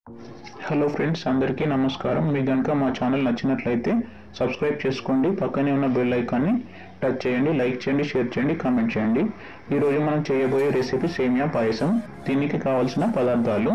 hello friends అందరికీ నమస్కారం మీకు కనుక మా ఛానల్ నచ్చినట్లయితే సబ్స్క్రైబ్ చేసుకోండి పక్కనే ఉన్న బెల్ ఐకాన్ని టచ్ చేయండి లైక్ చేయండి షేర్ చేయండి కామెంట్ చేయండి ఈరోజు మనం చేయబోయే రెసిపీ సేమియా పాయసం దీనికి కావాల్సిన పదార్థాలు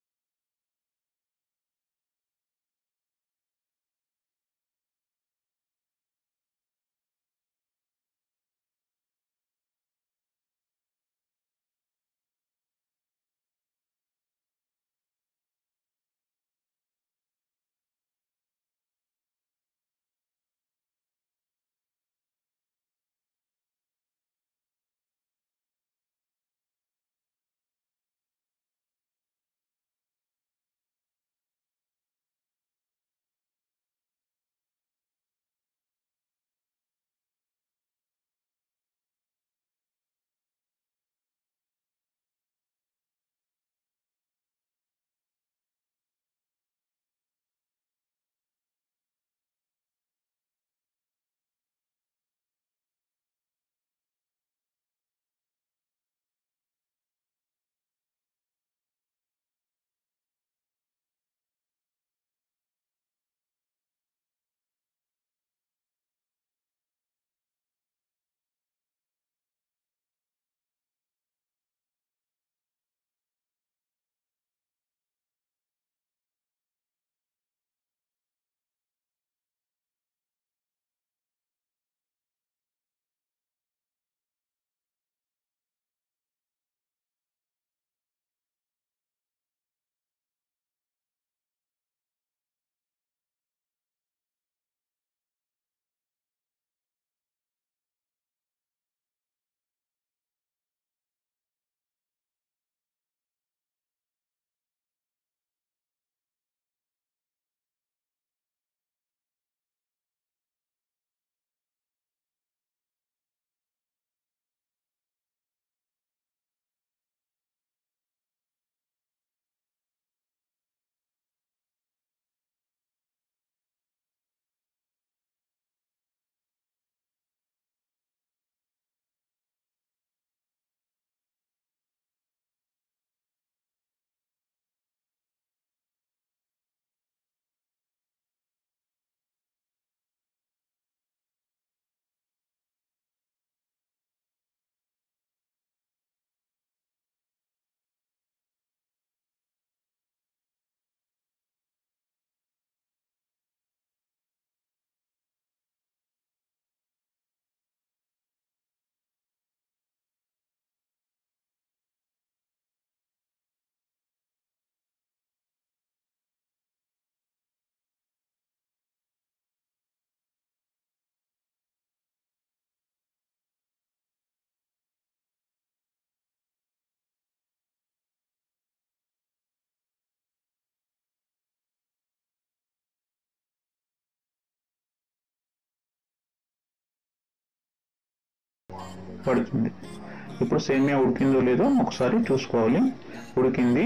పడుతుంది ఇప్పుడు సేమియా ఉడికిందో లేదో ఒకసారి చూసుకోవాలి ఉడికింది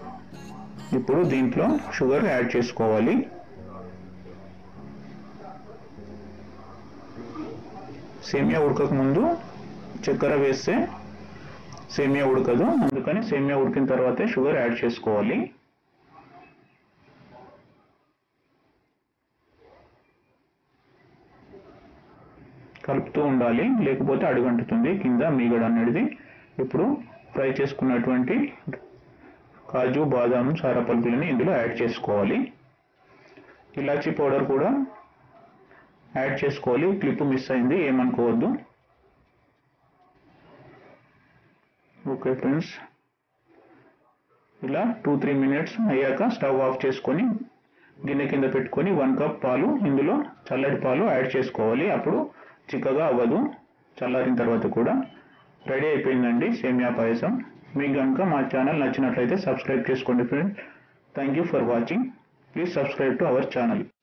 ఇప్పుడు దీంట్లో షుగర్ యాడ్ చేసుకోవాలి సేమియా ఉడకక ముందు చక్కెర వేస్తే సేమియా ఉడకదు అందుకని సేమియా ఉడికిన తర్వాతే షుగర్ యాడ్ చేసుకోవాలి కలుపుతూ ఉండాలి లేకపోతే అడుగంటుతుంది కింద మీగడ అనేది ఇప్పుడు ఫ్రై చేసుకున్నటువంటి కాజు బాదాం సారా పలుకులని ఇందులో యాడ్ చేసుకోవాలి ఇలాచీ పౌడర్ కూడా యాడ్ చేసుకోవాలి క్లిప్ మిస్ అయింది ఏమనుకోవద్దు ఓకే ఫ్రెండ్స్ ఇలా టూ త్రీ మినిట్స్ అయ్యాక స్టవ్ ఆఫ్ చేసుకొని గిన్నె కింద పెట్టుకొని వన్ కప్ పాలు ఇందులో చల్లటి పాలు యాడ్ చేసుకోవాలి అప్పుడు చిక్కగా అవ్వదు చల్లారిన తర్వాత కూడా రెడీ అయిపోయిందండి సేమియా పాయసం మీకు కనుక మా ఛానల్ నచ్చినట్లయితే సబ్స్క్రైబ్ చేసుకోండి friend thank you for watching please subscribe to our channel